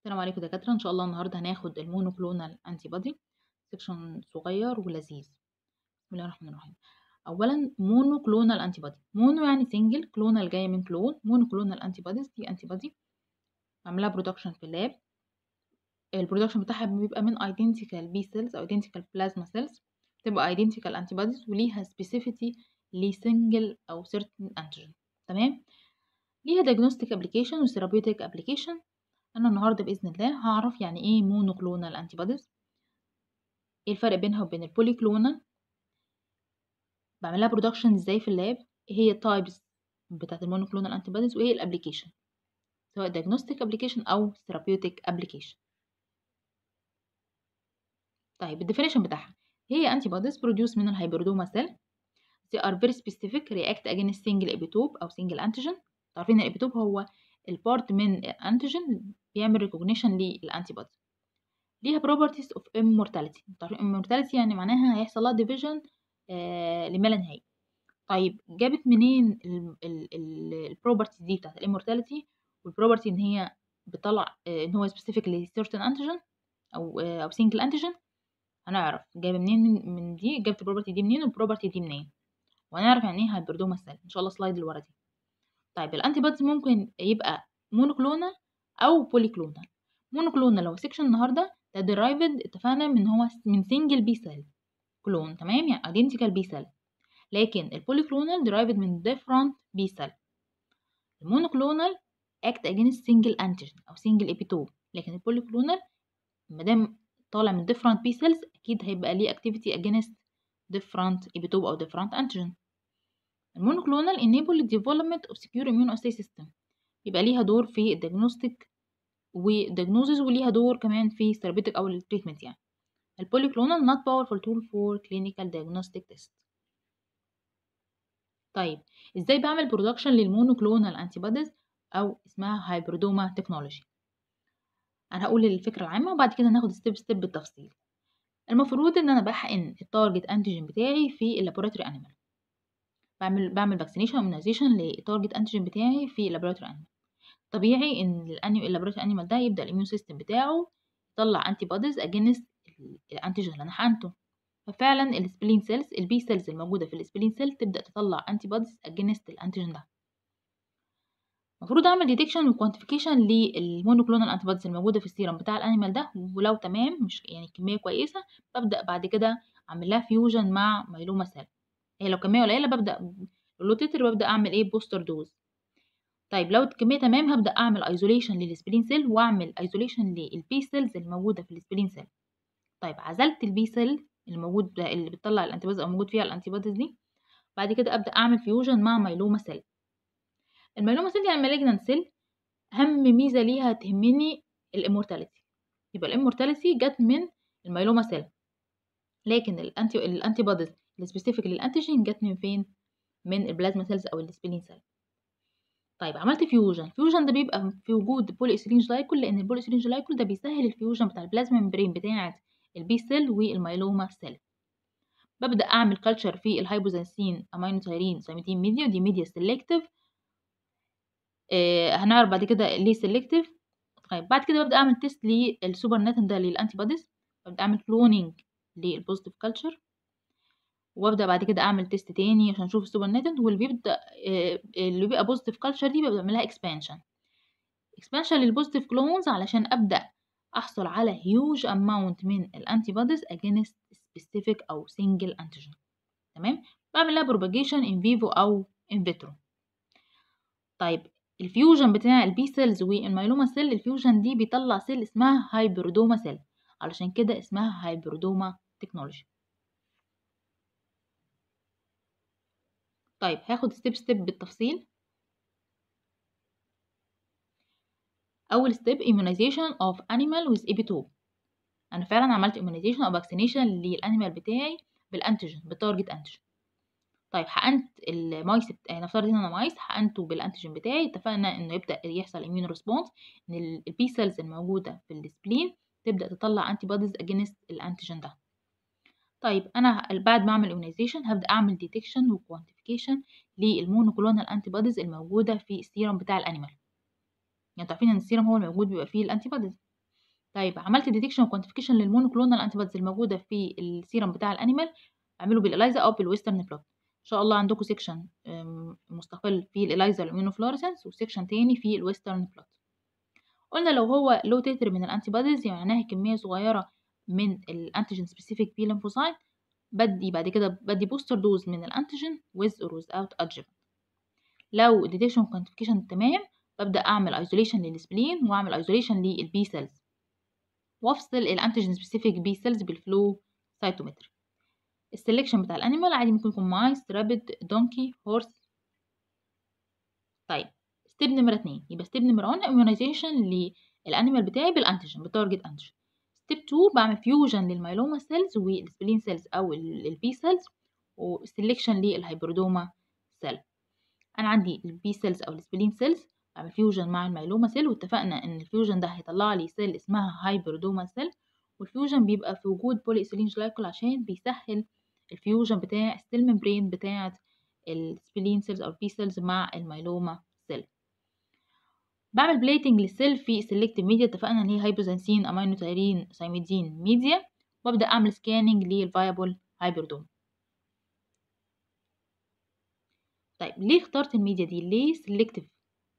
السلام عليكم دكاترة إن شاء الله النهاردة هناخد المونوكلونال أنتي بودي سيكشن صغير ولذيذ بسم الله الرحمن الرحيم أولا مونوكلونال أنتي بودي مونو يعني سنجل كلونال جاية من كلون مونوكلونال أنتي بوديز دي أنتي بودي بعملها برودكشن في اللاب البرودكشن بتاعها بيبقى من identical B cells أو identical plasma cells بتبقى identical antibodies وليها specificity لسنجل أو certain antigen تمام ليها diagnostic application و therapeutic application انا النهارده باذن الله هعرف يعني ايه مونوكلونال انتي بوديز ايه الفرق بينها وبين البوليكلونال بعملها برودكشن ازاي في اللاب ايه هي التايبس بتاعت المونوكلونال انتي بوديز وايه الابليكيشن سواء diagnostic application او therapeutic application طيب الديفينيشن بتاعها هي انتي بوديز بروديوس من الهايبردوما سيل they are very specific react against single epitope او single antigen عارفين الابيتوب هو البارت من انتيجين بيعمل ريكوجنيشن للانتي بودي ليها properties of immortality immortality يعني معناها هيحصل لها division آه لما لا نهاية طيب جابت منين البروبرتيز دي بتاعت الامورتاليتي والبروبرتي ان هي بتطلع آه ان هو specific ل certain antigen او آه او single antigen هنعرف جايبه منين من, من دي جابت البروبرتي دي منين والبروبرتي دي منين وهنعرف يعني ايه هايبردوما سيل ان شاء الله سلايد اللي ورا دي طيب الانتي بوديز ممكن يبقى مونوكلونال او بوليكلونال مونوكلونال لو سيكشن النهارده ده ديرايفد اتفقنا من هو من سنجل بي سيل كلون تمام يعني ايدنتيكال بي سيل لكن البوليكلونال ديرايفد من ديفرنت بي سيل المونوكلونال اكت اجينست سنجل انتيجين او سنجل ابيتوب لكن البوليكلونال مادام طالع من ديفرنت بي سيلز اكيد هيبقى ليه اكتيفيتي اجينست ديفرنت ابيتوب او ديفرنت انتيجين المونوكلونال enable the development of secure immunoassay system يبقى ليها دور في الديagnostic والdiagnosis وليها دور كمان في therapeutic أو التريتمنت يعني البوليكلونال not powerful tool for clinical diagnostic test طيب ازاي بعمل برودكشن للمونوكلونال antibodies أو اسمها هايبردوما تكنولوجي أنا هقول الفكرة العامة وبعد كده هناخد ستيب ستيب بالتفصيل المفروض ان انا بحقن التارجت انتيجين بتاعي في اللابوراتوري انيمال بعمل بعمل فاكسينيشن اميونيزيشن للتارجت انتيجين بتاعي في اللابوراتوري انيمال طبيعي ان اللابوراتوري انيمال ده يبدا الاميون سيستم بتاعه يطلع انتي بوديز اجينست الانتيجين اللي انا حقنته ففعلا السبلين سيلز البي سيلز الموجوده في السبلين سيل تبدا تطلع انتي بوديز اجينست الانتيجين ده المفروض اعمل ديتكشن وكوانتيفيكيشن للمونوكلونال انتي بوديز الموجوده في السيرم بتاع الانيمال ده ولو تمام مش يعني كميه كويسه ببدا بعد كده اعمل لها فيوجن مع مايلوما سيل هي لو كميه قليله ببدا اللوتيتر ببدا اعمل ايه بوستر دوز طيب لو الكميه تمام هبدا اعمل ايزوليشن للسبلين سيل واعمل ايزوليشن للبي سيلز الموجوده في السبلين سيل طيب عزلت البي سيل الموجود اللي بتطلع الانتيبوديز او موجود فيها الانتيبوديز دي بعد كده ابدا اعمل فيوجن مع مايلوما سيل المايلوما سيل يعني مالجنان سيل اهم ميزه ليها تهمني الامورتاليتي يبقى الامورتاليتي جت من المايلوما سيل لكن الانتي الانتي بوديز السبيسيفيك للانتيجين جت من فين من البلازما سيلز او السبلين سيل طيب عملت فيوجن فيوجن ده بيبقى في وجود بولي ايثيلين جلايكول لان البولي ايثيلين جلايكول ده بيسهل الفيوجن بتاع البلازما ممبرين بتاعه البي سيل والمايلوما سيل ببدا اعمل كلتشر في الهايبوزانسين امينو تايرين سايمتين ميديا ودي ميديا سيلكتيف آه هنعرف بعد كده ليه سيلكتيف طيب بعد كده ببدا اعمل تيست للسوبر ناتن ده للانتي بوديز ببدا اعمل كلونينج للبوزيتيف كلتشر وابدا بعد كده اعمل تيست تاني عشان اشوف السوبر ناتنت واللي بيبدا اللي بيبقى بوزيتيف كلتشر دي ببدا اعملها اكسبانشن اكسبانشن للبوزيتيف كلونز علشان ابدا احصل على هيوج اماونت من الانتي بوديز اجينست سبيسيفيك او سنجل انتيجين تمام بعمل لها بروباجيشن ان فيفو او ان فيترو طيب الفيوجن بتاع البي سيلز والمايلوما سيل الفيوجن دي بيطلع سيل اسمها هايبردوما سيل علشان كده اسمها هايبردوما تكنولوجي طيب هاخد ستيب ستيب بالتفصيل اول ستيب immunization of animal with epitope انا فعلا عملت immunization او vaccination للانيمال بتاعي بالانتيجين بالتارجت انتيجين طيب حقنت المايس بتاعي نفترض هنا انا مايس حقنته بالانتيجين بتاعي اتفقنا انه يبدا يحصل immune response ان البي سيلز الموجوده في السبلين تبدا تطلع انتي بوديز اجينست الانتيجين ده طيب انا بعد ما اعمل immunization هبدا اعمل ديتكشن وكوانتيفيكيشن للمونوكلونال انتي بوديز الموجوده في السيرم بتاع الانيمال يعني عارفين ان السيرم هو الموجود بيبقى فيه الانتي بوديز طيب عملت ديتكشن وكوانتيفيكيشن للمونوكلونال انتي بوديز الموجوده في السيرم بتاع الانيمال اعمله بالاليزا او بالويسترن بلوت ان شاء الله عندكم سيكشن مستقل في الاليزا والاميونوفلوريسنس وسيكشن تاني في الويسترن بلوت قلنا لو هو لو تتر من الانتي بوديز يعني معناها كميه صغيره من الانتيجين سبيسيفيك بي ليمفوسايت بدي بعد كده بدي بوستر دوز من الانتيجين with or without adjuvant لو ديتكشن كوانتيفيكيشن تمام ببدا اعمل ايزوليشن للسبلين واعمل ايزوليشن للبي سيلز وافصل الانتيجين سبيسيفيك بي سيلز بالفلو سايتومتري السلكشن بتاع الانيمال عادي ممكن يكون مايس رابد دونكي هورس طيب ستيب نمرة اتنين يبقى ستيب نمرة 1 immunization للانيمال بتاعي بالانتيجين بالتارجت انتيجين ستيب 2 بعمل فيوجن للميلوما سيلز والسبلين سيلز او البي سيلز وسلكشن للهايبردوما سيل انا عندي البي سيلز او السبلين سيلز بعمل فيوجن مع الميلوما سيل واتفقنا ان الفيوجن ده هيطلع لي سيل اسمها هايبردوما سيل والفيوجن بيبقى في وجود بولي ايثيلين جلايكول عشان بيسهل الفيوجن بتاع السيل ممبرين بتاعه السبلين سيلز او البي سيلز مع الميلوما سيل بعمل بليتنج للسيل في سيلكتيف ميديا اتفقنا ان هي هايبوزنسين امينو تايرين سايميدين ميديا وابدا اعمل سكاننج للفايبل هايبردوم طيب ليه اخترت الميديا دي ليه سيلكتيف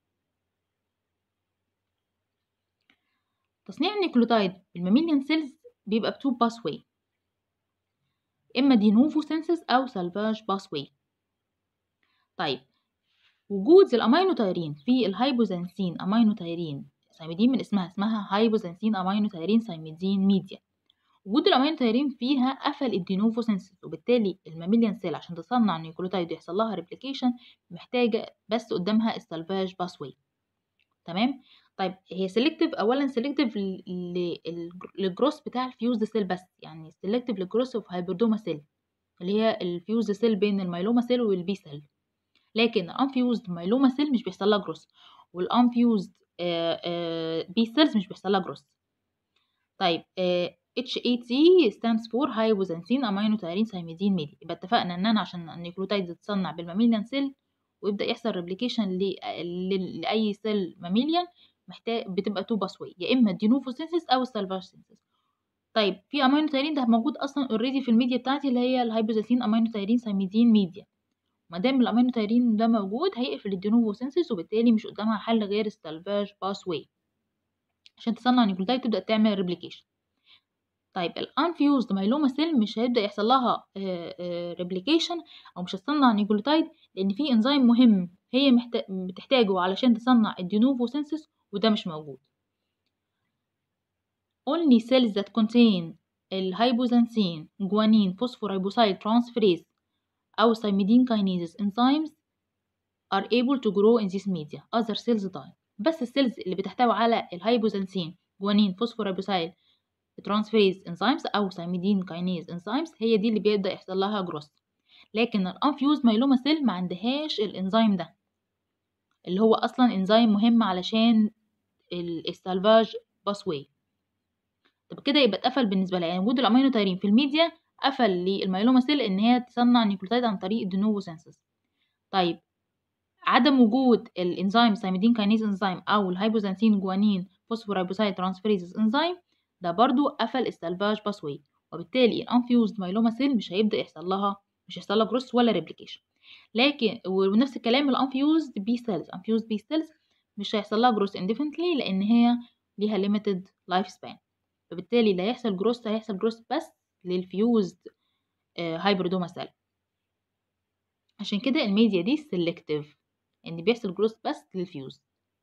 تصنيع النيكلوتايد بالماميليان سيلز بيبقى بتو باس واي اما دي نوفو سينسز او سالفاج باس واي طيب وجود الامينو تايرين في الهايبوزنسين امينو تايرين سايميدين من اسمها اسمها هايبوزنسين امينو تايرين سايميدين ميديا وجود الامينو تايرين فيها قفل الدينوفو سينسز وبالتالي الماميليان سيل عشان تصنع نيوكليوتايد ويحصل لها ريبليكيشن محتاجه بس قدامها السالفاج باس واي تمام طيب هي سيلكتيف اولا سيلكتيف للجروس بتاع الفيوزد سيل بس يعني سيلكتيف للجروس اوف هايبردوما سيل اللي هي الفيوزد سيل بين الميلوما سيل والبي سيل لكن الانفيوزد مايلوما سيل مش بيحصل لها جروس والانفيوزد بي سيلز مش بيحصل لها جروس طيب اتش اي تي stands for هايبوزنسين امينو تايرين سايميدين ميدي يبقى اتفقنا ان انا عشان النيوكليوتايد تتصنع بالماميليان سيل ويبدا يحصل ريبليكيشن لاي سيل ماميليان محتاج بتبقى تو باسوي يا اما الدينوفو سينسيس او السالفاج سينسيس طيب في امينو تايرين ده موجود اصلا اوريدي في الميديا بتاعتي اللي هي الهايبوزنسين امينو تايرين سايميدين ميديا ما دام الامينو تايرين ده موجود هيقفل الدينوفو سينسيس وبالتالي مش قدامها حل غير السالفاج باس واي عشان تصنع نيوكليوتايد تبدا تعمل ريبليكيشن طيب الانفيوزد مايلوما سيل مش هيبدا يحصل لها ريبليكيشن او مش هتصنع نيوكليوتايد لان في انزيم مهم هي محتاج بتحتاجه علشان تصنع الدينوفو سينسيس وده مش موجود only cells that contain الهايبوزنسين جوانين فوسفورايبوسايد transferase أو thymidine kinase enzymes are able to grow in this media other cells die بس السيلز اللي بتحتوي على الهايبوزنسين جوانين فوسفورايبوسايد transferase enzymes أو thymidine kinase enzymes هي دي اللي بيبدأ يحصل لها جروس لكن الانفيوز مايلوما سيل ما عندهاش الانزيم ده اللي هو اصلا انزيم مهم علشان السالفاج باسواي طب كده يبقى اتقفل بالنسبه لها يعني وجود الامينو تايرين في الميديا قفل للميلوما سيل ان هي تصنع نيوكليوتايد عن طريق الدينوفو سينسس طيب عدم وجود الانزيم سايميدين كاينيز انزيم او الهايبوزانسين جوانين فوسفورايبوسايد ترانسفيريز انزيم ده برضو قفل السالفاج باسواي وبالتالي الانفيوزد مايلوما سيل مش هيبدا يحصل لها مش هيحصل لها جروس ولا ريبليكيشن لكن ونفس الكلام الانفيوزد بي سيلز انفيوزد بي سيلز مش هيحصل لها جروس انديفنتلي لان هي ليها ليميتد لايف سبان فبالتالي لا هيحصل جروس هيحصل جروس بس للفيوزد هايبردوما سيل عشان كده الميديا دي سيلكتيف ان بيحصل جروس بس للفيوز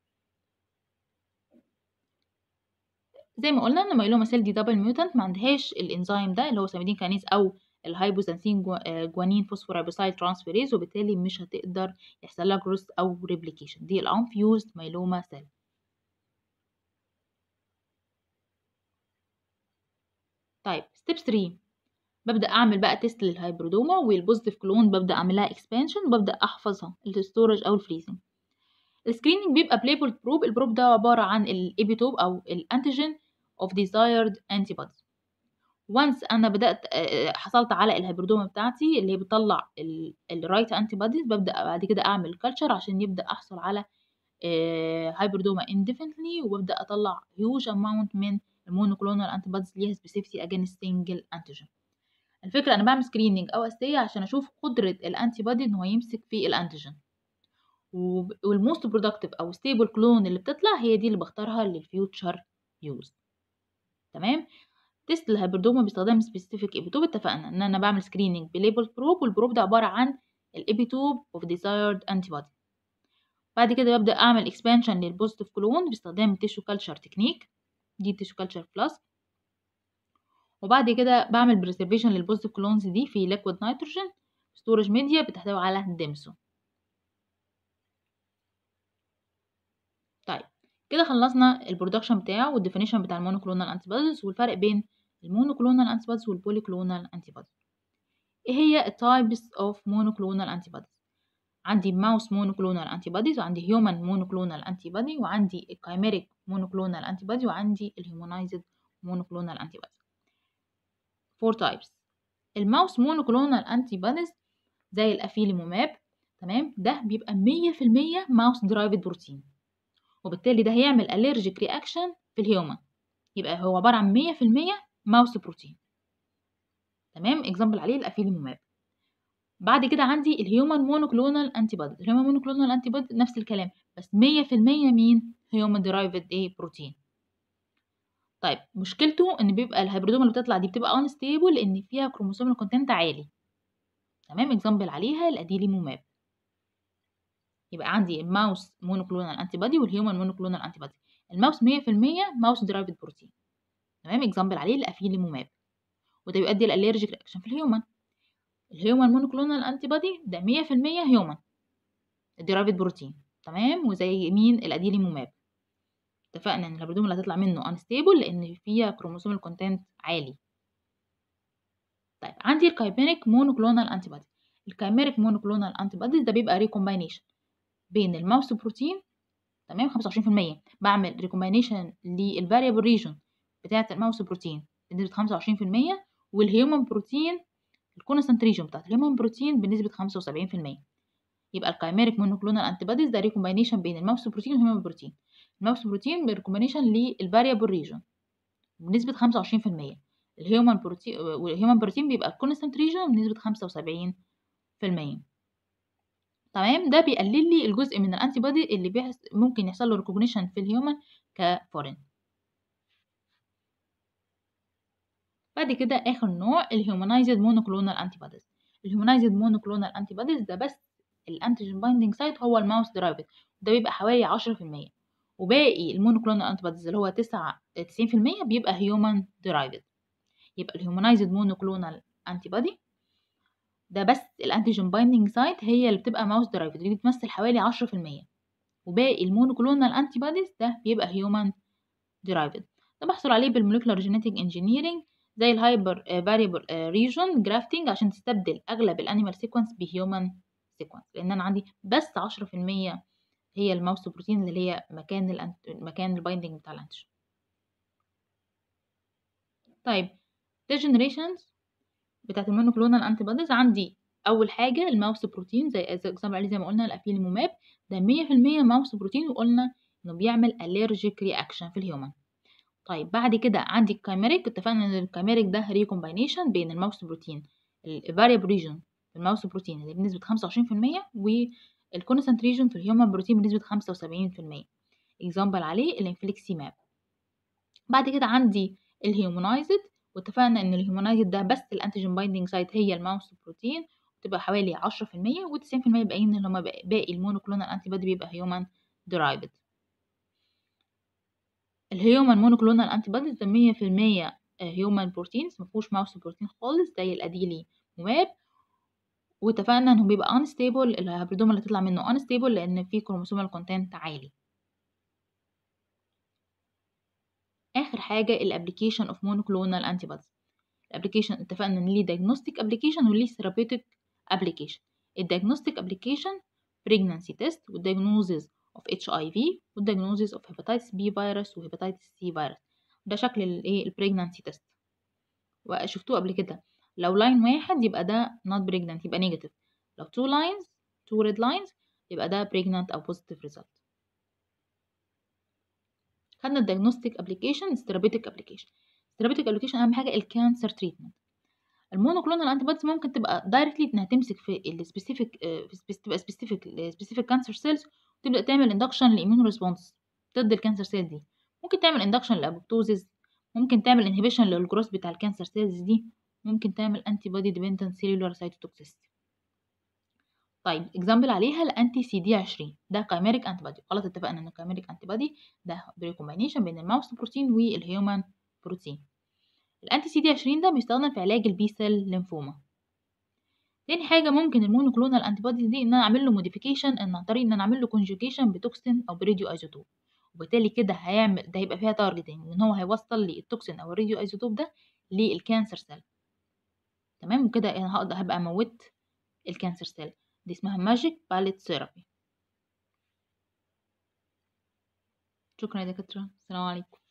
زي ما قلنا ان مايلوما سيل دي دبل ميوتنت ما عندهاش الانزيم ده اللي هو ساميدين كانيز او الهايبوزانسين جوانين فوسفورايبوسايد ترانسفيريز وبالتالي مش هتقدر يحصل لها جروس او ريبليكيشن دي الانفيوزد مايلوما سيل طيب ستيب 3 ببدا اعمل بقى تيست للهايبرودوما والبوزيتيف كلون ببدا اعمل لها اكسبانشن وببدا احفظها الستورج او الفريزنج السكريننج بيبقى بليبل بروب البروب ده عباره عن الايبيتوب او الانتيجين اوف desired antibodies وانس انا بدات حصلت على الهايبردوما بتاعتي اللي هي بتطلع الرايت انتي بوديز ببدا بعد كده اعمل كلتشر عشان يبدا احصل على هايبردوما انديفنتلي وببدا اطلع هيوج اماونت من المونوكلونال انتي بوديز ليها سبيسيفيتي اجينست سنجل انتيجين الفكره انا بعمل سكريننج او اسيه عشان اشوف قدره الانتي بودي ان هو يمسك في الانتيجين والموست برودكتيف او ستيبل كلون اللي بتطلع هي دي اللي بختارها للفيوتشر يوز تمام تيست الهيبردوما باستخدام سبيسيفيك ايبيتوب اتفقنا ان انا بعمل سكريننج بليبل بروب والبروب ده عباره عن الابيتوب اوف ديزايرد انتي بودي بعد كده ببدا اعمل اكسبانشن للبوزيتيف كلون باستخدام التيشو كلتشر تكنيك دي تيشو كلتشر بلس وبعد كده بعمل بريزرفيشن للبوزيتيف كلونز دي في ليكويد نيتروجين ستورج ميديا بتحتوي على ديمسو طيب كده خلصنا البرودكشن بتاعه والديفينيشن بتاع المونوكلونال انتي بوديز والفرق بين المونوكلونال انتي بوديز والبوليكلونال انتي بوديز ايه هي التايبس اوف مونوكلونال انتي بوديز عندي ماوس مونوكلونال انتي بوديز وعندي هيومن مونوكلونال انتي بودي وعندي الكايميريك مونوكلونال انتي بودي وعندي الهيومنايزد مونوكلونال انتي بودي فور تايبس الماوس مونوكلونال انتي بوديز زي الافيليموماب تمام ده بيبقى 100% ماوس درايفد بروتين وبالتالي ده هيعمل allergic رياكشن في الهيومن يبقى هو عبارة عن 100% ماوس بروتين تمام اكزامبل عليه الافيليموماب بعد كده عندي الهيومن مونوكلونال انتي بودي الهيومن مونوكلونال انتي بودي نفس الكلام بس 100% مين هيومن درايفد ايه بروتين طيب مشكلته ان بيبقى الهيبريدوم اللي بتطلع دي بتبقى انستيبل لان فيها كروموسوم كونتنت عالي تمام اكزامبل عليها الاديليموماب يبقى عندي الماوس مونوكلونال انتي بودي والهيومن مونوكلونال انتي بودي الماوس 100% ماوس درايفد بروتين تمام اكزامبل عليه الافيليموماب وده بيؤدي لالرجيك رياكشن في الهيومن الهيومن مونوكلونال انتي بودي ده 100% هيومن درايفد بروتين تمام وزي مين الاديليموماب اتفقنا ان الهيبريدوم اللي هتطلع منه انستيبل لان فيها كروموسوم الكونتنت عالي طيب عندي الكايبينيك مونوكلونال انتي بودي الكايميريك مونوكلونال انتي بوديز ده بيبقى ريكومباينيشن بين الماوس بروتين تمام 25% بعمل ريكومباينيشن للفاريبل ريجن بتاعه الماوس بروتين بنسبه 25% والهيومن بروتين الكونستانت ريجن بتاعت الهيومن بروتين بنسبه 75% يبقى الكايميريك مونوكلونال انتي بوديز ده ريكومباينيشن بين الماوس بروتين والهيومن بروتين الماوس بروتين بريكومباينيشن للفاريبل ريجن بنسبه 25% الهيومن بروتين والهيومن بروتين بيبقى الكونستانت ريجن بنسبه 75% تمام ده بيقلل لي الجزء من الانتي بودي اللي بيحس ممكن يحصل له ريكوجنيشن في الهيومن كفورين بعد كده اخر نوع الهيومنايزد مونوكلونال انتي بوديز الهيومنايزد مونوكلونال انتي بوديز ده بس الانتيجين بايندينج سايت هو الماوس درايفد ده بيبقى حوالي 10% وباقي المونوكلونال انتي بوديز اللي هو 9 90% بيبقى هيومن درايفد يبقى الهيومنايزد مونوكلونال انتي بودي ده بس الانتيجين بايندينج سايت هي اللي بتبقى ماوس درايفد اللي بتمثل حوالي 10% وباقي المونوكلونال انتي بوديز ده بيبقى هيومن درايفد ده بحصل عليه بالموليكولار جينيتك انجينيرنج زي الهايبر فاريبل ريجن جرافتنج عشان تستبدل اغلب الانيمال سيكونس بهيومن سيكونس لان انا عندي بس 10% هي الماوس بروتين اللي هي مكان الانت... مكان البايندنج بتاع الانتيجين طيب degenerations بتاعت المونوكلونال انتي بوديز عندي اول حاجه الماوس بروتين زي اكزامبل عليه زي ما قلنا الافيليموماب ده 100% ماوس بروتين وقلنا انه بيعمل الرجيك رياكشن في الهيومن طيب بعد كده عندي الكايميريك اتفقنا ان الكايميريك ده ريكومباينيشن بين الماوس بروتين الفاريبل ريجن في الماوس بروتين اللي بنسبه 25% والكونستانت ريجن في الهيومن بروتين بنسبه 75% اكزامبل عليه الانفليكسيماب بعد كده عندي الهيومنايزد واتفقنا ان الهيومنايزد ده بس الانتيجين بايندينج سايت هي الماوس بروتين بتبقى حوالي 10% و90% الباقيين اللي هما باقي المونوكلونال انتي بودي بيبقى هيومن درايفد الهيومن مونوكلونال انتي بوديز ده 100% هيومن بروتينز مفهوش ماوس بروتين خالص زي الاديلي مواب واتفقنا انه بيبقى unstable الهبريدوم اللي تطلع منه unstable لان فيه كروموسومال كونتنت عالي اخر حاجه الابلكيشن اوف مونوكلونال انتي بوديز الابلكيشن اتفقنا ان ليه diagnostic application وليه therapeutic application الديagnostic application pregnancy test والdiagnosis of HIV والdiagnosis of hepatitis B virus وhepatitis C virus ده شكل الايه البريجنانسي تيست وشفتوه قبل كده لو لاين واحد يبقى ده not pregnant يبقى negative لو two lines two red lines يبقى ده pregnant أو positive result خدنا الديagnostic ابلكيشن ثيرابيوتيك ابلكيشن ثيرابيوتيك ابلكيشن اهم حاجه الكانسر تريتمنت المونوكلونال انتي بوديز ممكن تبقى دايركتلي انها تمسك في السبيسيفيك تبقى سبيسيفيك سبيسيفيك كانسر سيلز وتبدا تعمل اندكشن لاميون ريسبونس ضد الكانسر سيلز دي ممكن تعمل اندكشن لابوبتوزيس ممكن تعمل انهبيشن للجروث بتاع الكانسر سيلز دي ممكن تعمل انتي بودي ديبندنت سيلولار سايتوتوكسيستي طيب اكزامبل عليها الانتي سي دي 20 ده كايميريك انتي بودي خلاص اتفقنا ان الكايميريك انتي بودي ده بريكومبينيشن بين الماوس بروتين والهيومن بروتين الانتي سي دي 20 ده بيستخدم في علاج البي سيل ليمفوما تاني حاجه ممكن المونوكلونال انتي بوديز دي ان انا اعمل له موديفيكيشن ان عن طريق ان انا اعمل له كونجوجيشن بتوكسين او بريديو ايزوتوب وبالتالي كده هيعمل ده هيبقى فيها تارجتنج ان هو هيوصل لي التوكسين او الراديو ايزوتوب ده للكانسر سيل تمام وكده انا هقدر هبقى اموت الكانسر سيل دي اسمها ماجيك باليت ثيرابي شكرا يا دكاتره السلام عليكم